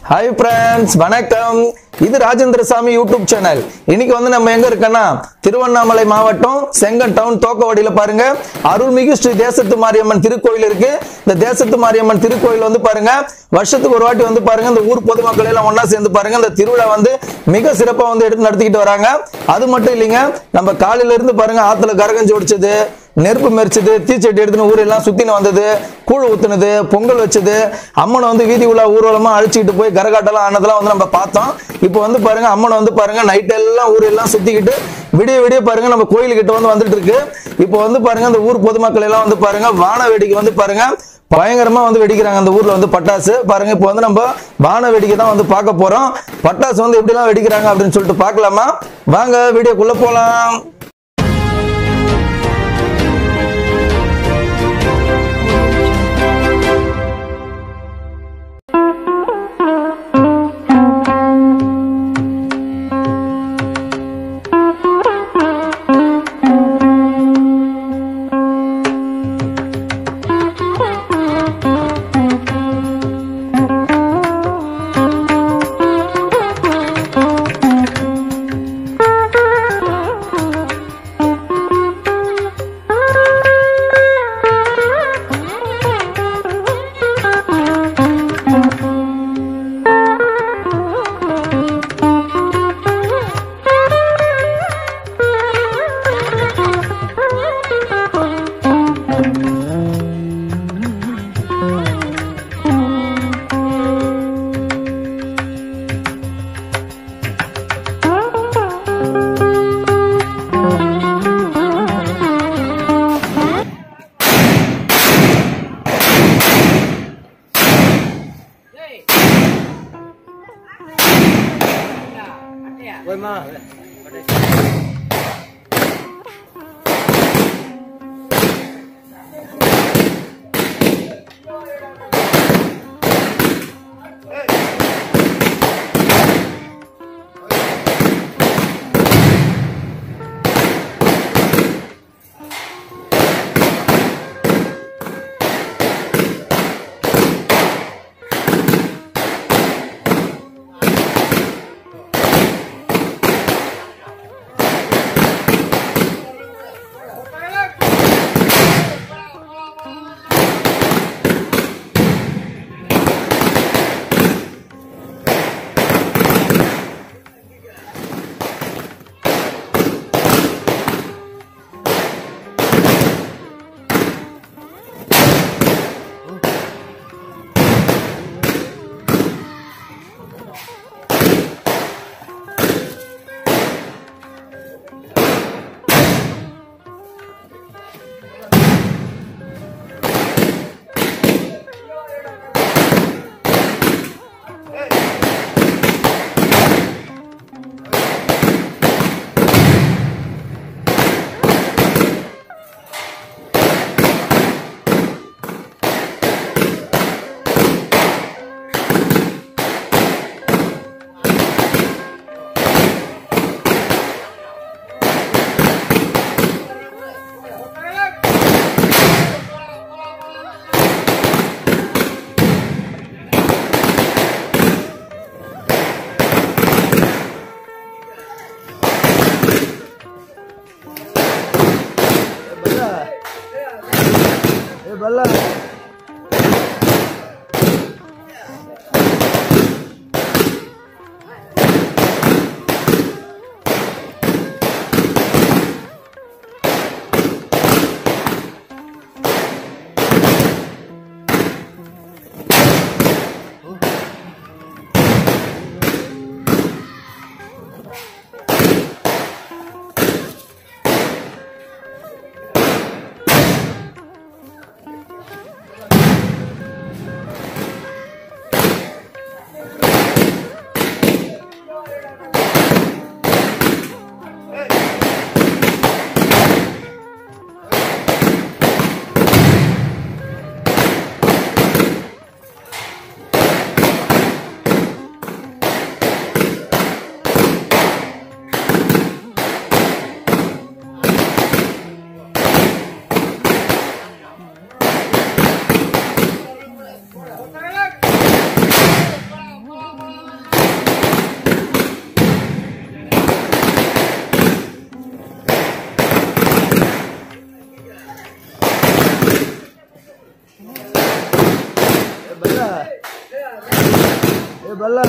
hi friends வணக்கம் இது ராஜேந்திர சாமி யூடியூப் சேனல் இன்னைக்கு வந்து நம்ம எங்க இருக்கோம்னா திருவண்ணாமலை மாவட்டம் செங்கன் டவுன் தோக்கவாடியில பாருங்க அருள்மிகு ஸ்ரீ தேசத்து மாரியம்மன் திருக்கோயில் இருக்கு இந்த தேசத்து மாரியம்மன் திருக்கோயில் வந்து பாருங்க வருஷத்துக்கு ஒரு வாட்டி வந்து பாருங்க இந்த ஊர் பொதுமக்கள் எல்லாம் ஒண்ணா சேர்ந்து பாருங்க இந்த திருவிழா வந்து மிக சிறப்பா வந்து எடுத்து நடத்திக்கிட்டு வராங்க அது மட்டும் இல்லைங்க நம்ம காலையில இருந்து பாருங்க ஆத்துல கரகம் ஜோடிச்சது நெருப்பு மெரிச்சது தீச்சட்டி எடுத்துன்னு ஊரெல்லாம் சுத்தின்னு வந்தது கூழ் ஊத்துனது பொங்கல் வச்சது அம்மனை வந்து வீதி உலா ஊர்வலமா அழிச்சுக்கிட்டு போய் கரகாட்டெல்லாம் ஆனதெல்லாம் வந்து நம்ம பார்த்தோம் இப்போ வந்து பாருங்க அம்மனை வந்து பாருங்க நைட் எல்லாம் ஊரெல்லாம் சுத்திக்கிட்டு விடிய விடிய பாருங்க நம்ம கோயிலுக்கிட்ட வந்து வந்துட்டு இருக்கு இப்போ வந்து பாருங்க அந்த ஊர் பொதுமக்கள் எல்லாம் வந்து பாருங்க வான வேடிக்கை வந்து பாருங்க பயங்கரமா வந்து வெடிக்கிறாங்க அந்த ஊர்ல வந்து பட்டாசு பாருங்க இப்போ வந்து நம்ம வான வேடிக்கை தான் வந்து பார்க்க போறோம் பட்டாசு வந்து எப்படிலாம் வெடிக்கிறாங்க அப்படின்னு சொல்லிட்டு பார்க்கலாமா வாங்க வீடியோக்குள்ள போலாம் ஏ பல்லா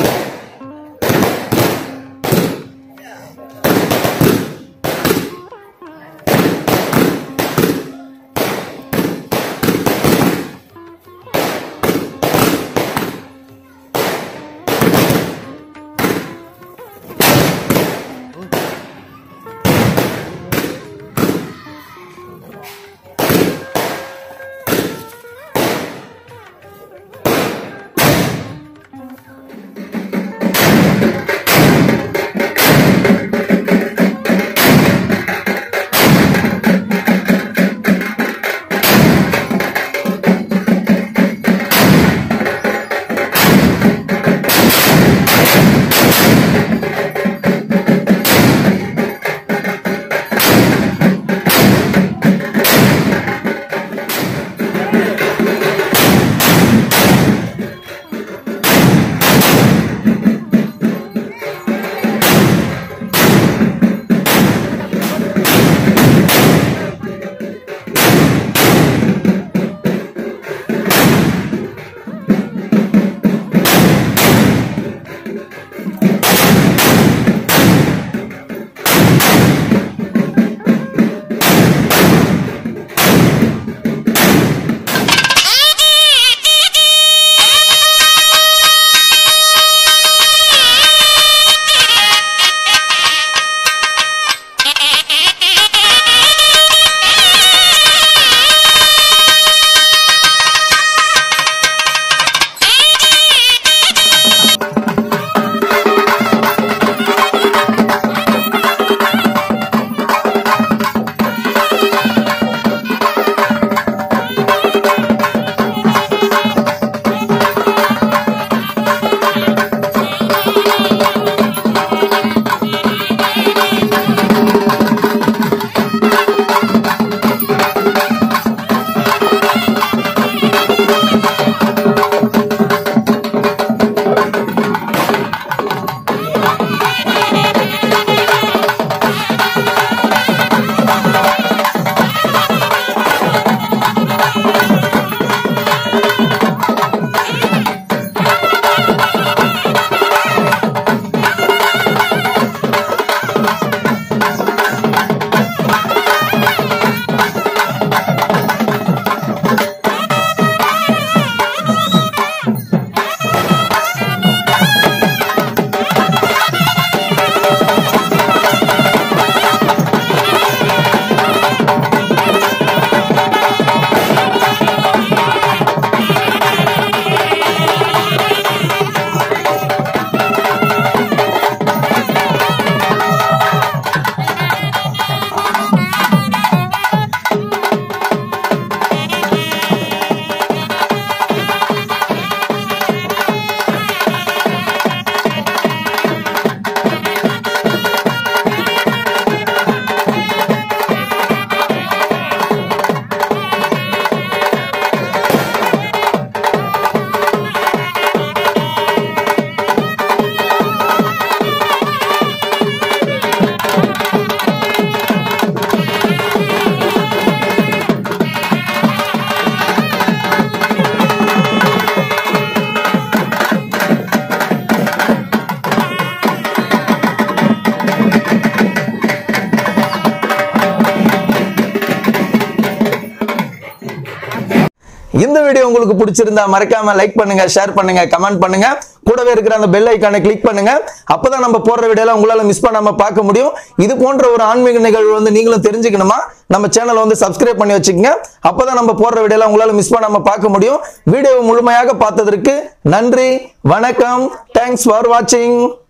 இந்த வீடியோ உங்களுக்கு பிடிச்சிருந்தா மறக்காம லைக் பண்ணுங்க ஷேர் பண்ணுங்க கமெண்ட் பண்ணுங்க கூடவே இருக்கிற அந்த பெல் ஐக்கானை கிளிக் பண்ணுங்க அப்பதான் நம்ம போடுற வீடியோல உங்களால மிஸ் பண்ணாம பார்க்க முடியும் இது போன்ற ஒரு ஆன்மீக நிகழ்வு வந்து நீங்களும் தெரிஞ்சுக்கணுமா நம்ம சேனலை வந்து சப்ஸ்கிரைப் பண்ணி வச்சுக்கோங்க அப்பதான் நம்ம போடுற வீடியோல உங்களால மிஸ் பண்ணாம பார்க்க முடியும் வீடியோவை முழுமையாக பார்த்ததற்கு நன்றி வணக்கம் தேங்க்ஸ் ஃபார் வாட்சிங்